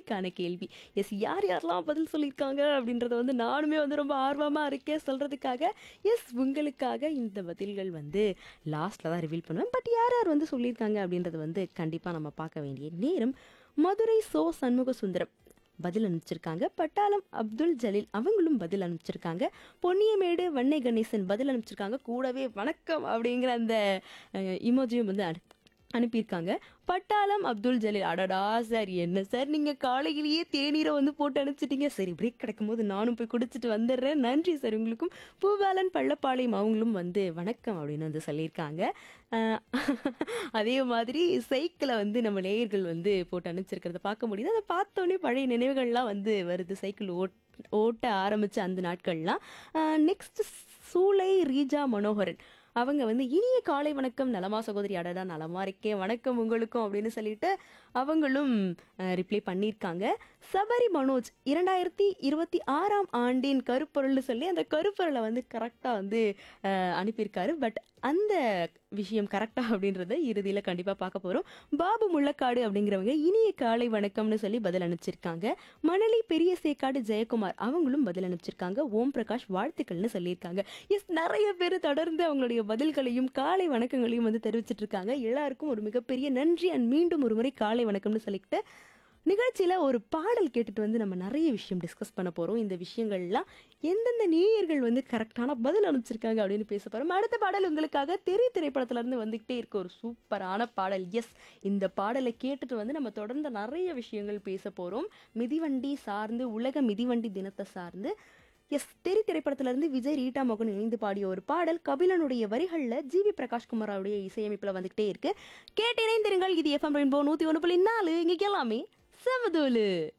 இன்னைக்கான கேள்வி எஸ் யார் யாரெல்லாம் பதில் சொல்லியிருக்காங்க அப்படின்றத வந்து நானுமே வந்து ரொம்ப ஆர்வமாக இருக்கேன் சொல்கிறதுக்காக எஸ் உங்களுக்காக இந்த பதில்கள் வந்து லாஸ்ட்டில் தான் ரிவீல் பண்ணுவேன் பட் யார் யார் வந்து சொல்லியிருக்காங்க அப்படின்றத வந்து கண்டிப்பாக நம்ம பார்க்க வேண்டிய நேரம் மதுரை சோ சண்முக சுந்தரம் பதில் அனுப்பிச்சிருக்காங்க பட்டாளம் அப்துல் ஜலீல் அவங்களும் பதில் அனுப்பிச்சிருக்காங்க பொன்னியமேடு வன்னை கணேசன் பதில் அனுப்பிச்சிருக்காங்க கூடவே வணக்கம் அப்படிங்கிற அந்த இமோஜியும் வந்து அனு அனுப்பியிருக்காங்க பட்டாளம் அப்துல் ஜலீல் அடடா சார் என்ன சார் நீங்கள் காலையிலேயே தேநீரை வந்து போட்டு அனுப்பிச்சிட்டீங்க சரி பிரேக் கிடைக்கும்போது நானும் போய் குடிச்சிட்டு வந்துடுறேன் நன்றி சார் உங்களுக்கும் பூபாலன் பள்ளப்பாளையம் அவங்களும் வந்து வணக்கம் அப்படின்னு வந்து சொல்லியிருக்காங்க அஹ் அதே மாதிரி சைக்கிளை வந்து நம்ம நேயர்கள் வந்து போட்டு அனுப்பிச்சிருக்கிறத பார்க்க முடியுது அதை பார்த்தோன்னே பழைய நினைவுகள்லாம் வந்து வருது சைக்கிள் ஓட் ஓட்ட ஆரம்பித்த அந்த நாட்கள்லாம் நெக்ஸ்ட் சூளை ரீஜா மனோகரன் அவங்க வந்து இனிய காலை வணக்கம் நலமா சகோதரி அடடா நலமா இருக்கேன் வணக்கம் உங்களுக்கும் அப்படின்னு சொல்லிட்டு அவங்களும் ரிப்ளை பண்ணியிருக்காங்க சபரி மனோஜ் இரண்டாயிரத்தி இருபத்தி ஆறாம் ஆண்டின் கருப்பொருள்னு சொல்லி அந்த கருப்பொருளை வந்து கரெக்டாக வந்து அஹ், அனுப்பியிருக்காரு பட் அந்த விஷயம் கரெக்டா அப்படின்றத இறுதியில் கண்டிப்பாக பார்க்க போகிறோம் பாபு முள்ளக்காடு அப்படிங்கிறவங்க இனிய காலை வணக்கம்னு சொல்லி பதில் அனுப்பிச்சிருக்காங்க மணலி பெரிய சேக்காடு ஜெயக்குமார் அவங்களும் பதில் அனுப்பிச்சிருக்காங்க ஓம் பிரகாஷ் வாழ்த்துக்கள்னு சொல்லியிருக்காங்க எஸ் நிறைய பேர் தொடர்ந்து அவங்களுடைய பதில்களையும் காலை வணக்கங்களையும் வந்து தெரிவிச்சிட்டு இருக்காங்க எல்லாருக்கும் ஒரு மிகப்பெரிய நன்றி அண்ட் மீண்டும் ஒரு முறை காலை வணக்கம்னு சொல்லிக்கிட்டு நிகழ்ச்சியில் ஒரு பாடல் கேட்டுட்டு வந்து நம்ம நிறைய விஷயம் டிஸ்கஸ் பண்ண போகிறோம் இந்த விஷயங்கள்லாம் எந்தெந்த நேயர்கள் வந்து கரெக்டான பதில் அனுப்பிச்சிருக்காங்க அப்படின்னு பேச போகிறோம் அடுத்த பாடல் உங்களுக்காக தெரி திரைப்படத்துலேருந்து வந்துக்கிட்டே இருக்க ஒரு சூப்பரான பாடல் எஸ் இந்த பாடலை கேட்டுட்டு வந்து நம்ம தொடர்ந்து நிறைய விஷயங்கள் பேச போகிறோம் மிதிவண்டி சார்ந்து உலக மிதிவண்டி தினத்தை சார்ந்து எஸ் தெரி திரைப்படத்திலிருந்து விஜய் ரீட்டா மோகன் இணைந்து பாடிய ஒரு பாடல் கபிலனுடைய வரிகளில் ஜிவி பிரகாஷ்குமாரோடைய இசையமைப்பில் வந்துகிட்டே இருக்கு கேட்டு இணைந்திருங்கள் இது எஃப்எம் ரெயின்போ நூற்றி ஒன்று புள்ளி நாலு இங்கே எல்லாமே செவதோலு